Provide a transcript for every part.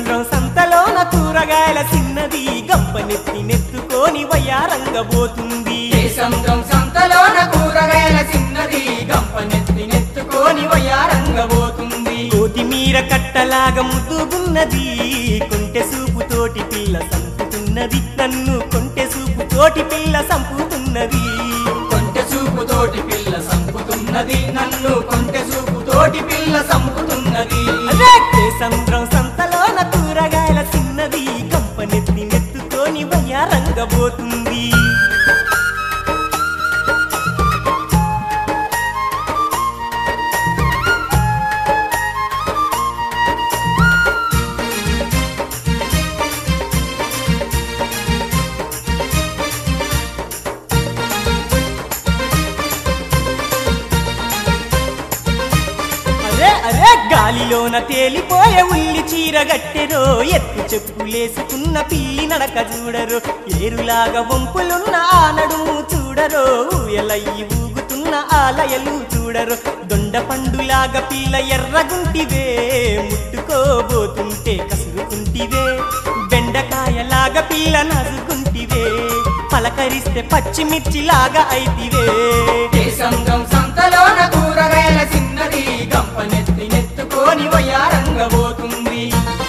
సంద్రం సంతలోన కూరగాయల చిన్నది గంపనెత్తి నెత్తుకొని వయ్యారంగబోతుంది దేశంగం సంతలోన కూరగాయల చిన్నది గంపనెత్తి నెత్తుకొని వయ్యారంగబోతుంది కొత్తిమీర కట్టలాగా ముద్దుగున్నది కొంటె సూపు తోటి పిల్ల సంపుతున్నది నన్ను కొంటె సూపు తోటి పిల్ల సంపుతున్నది కొంటె చూపు తోటి పిల్ల సంపుతున్నది నన్ను కొంటె చూపు తోటి పిల్ల సంపుతున్నది అదే సంద్రం సంతలోన కూరగాయల చిన్నది గంపనెత్తి నెత్తుకొని వయ్యారంగబోతుంది అరే అరే గాలిలోన తేలిపోయే ఉల్లి చీర గట్టెరో ఎత్తు చెప్పులేసుకున్న పిల్లి నడక చూడరు ఏరులాగా వంపులున్న ఆ నడుము చూడరో ఊయలయ్యి ఊగుతున్న ఆలయలు చూడరు దొండ పండులాగా పిల్ల ఎర్రగుంటివే ముట్టుకోబోతుంటే కసురుకుంటివే బెండకాయలాగా పిల్ల నసుకుంటివే పలకరిస్తే పచ్చిమిర్చిలాగా అయితివే దేశంగం సంతలోన కూరగాయల చిన్నది గంపనెత్తి నెత్తుకొని వయ్యారంగబోతుంది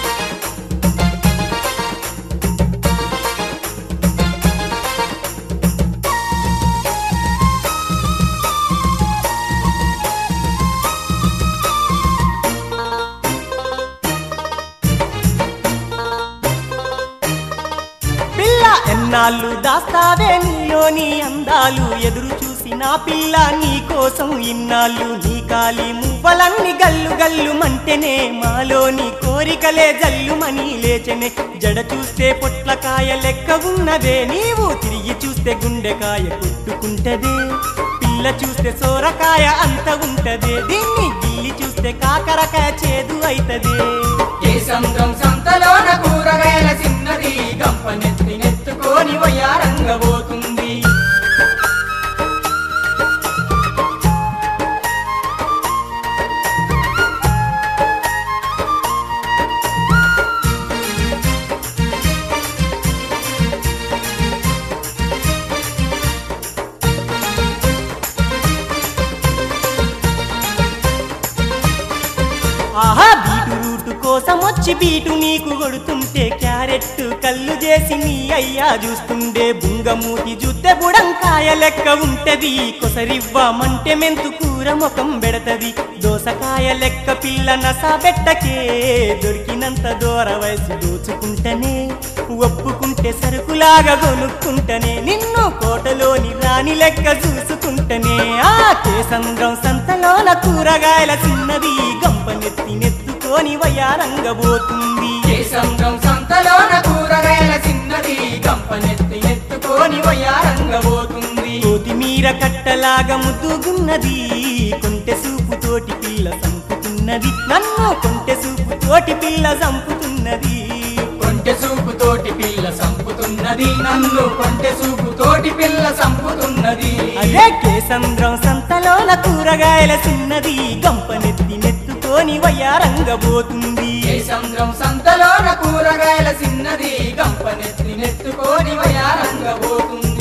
పిల్ల ఎన్నాళ్ళు దాస్తావే నీలోని అందాలు ఎదురు చూసి నా పిల్ల నీ కోసం ఇన్నాళ్ళు నీ కాలి మువ్వలన్నీ గల్లు గల్లు మంటెనే మాలోని కోరికలే జల్లుమని లేచనే జడ చూస్తే పొట్లకాయ లెక్క ఉన్నదే నీవు తిరిగి చూస్తే గుండెకాయ కొట్టుకుంటదే పిల్ల చూస్తే సోరకాయ అంత ఉంటదే దీన్ని గిల్లి చూస్తే కాకరకాయ చేదు అయితదే దేశంగం సంతలోన కూరగాయల చిన్నది గంపనెత్తి నెత్తుకొని వయ్యారంగబోతుంది ఆహా బీటు రూటు కోసం వచ్చి బీటు నీకు కొడుతుంటే క్యారెట్ కళ్ళు చేసి నీ అయ్యా చూస్తుండే బుంగమూతి చూస్తే బుడంకాయ లెక్క ఉంటది కొసరివ్వమంటే మెంతు కూర ముఖం పెడతది దోసకాయ లెక్క పిల్ల నసా పెట్టకే దొరికినంత దూర వయసు దోచుకుంటనే ఒప్పుకుంటే సరుకులాగా కొనుక్కుంటనే నిన్ను కోటలోని రాణి లెక్క చూసుకుంటనే ఆ కేసంద్రం సంతలోన కూరగాయల చిన్నది గంపనెత్తి నెత్తుకొని వయారంగబోతుంది దేశంగం సంతలోన కూరగాయల చిన్నది గంపనెత్తి నెత్తుకొని వయ్యారంగబోతుంది కొత్తిమీర కట్టలాగా ముద్దుగున్నది కొంటె సూపు తోటి పిల్ల సంపుతున్నది నన్ను కొంటె సూపు తోటి పిల్ల సంపుతున్నది కొంటె చూపు తోటి పిల్ల సంపుతున్నది నన్ను కొంటె చూపు తోటి పిల్ల సంపుతున్నది అదే కేసంద్రం సంతలోన కూరగాయల చిన్నది గంపనెత్తి నెత్తుకొని వయ్యారంగబోతుంది దేశంద్రం సంతలోన కూరగాయల చిన్నది గంపనెత్తి నెత్తుకొని వయ్యారంగబోతుంది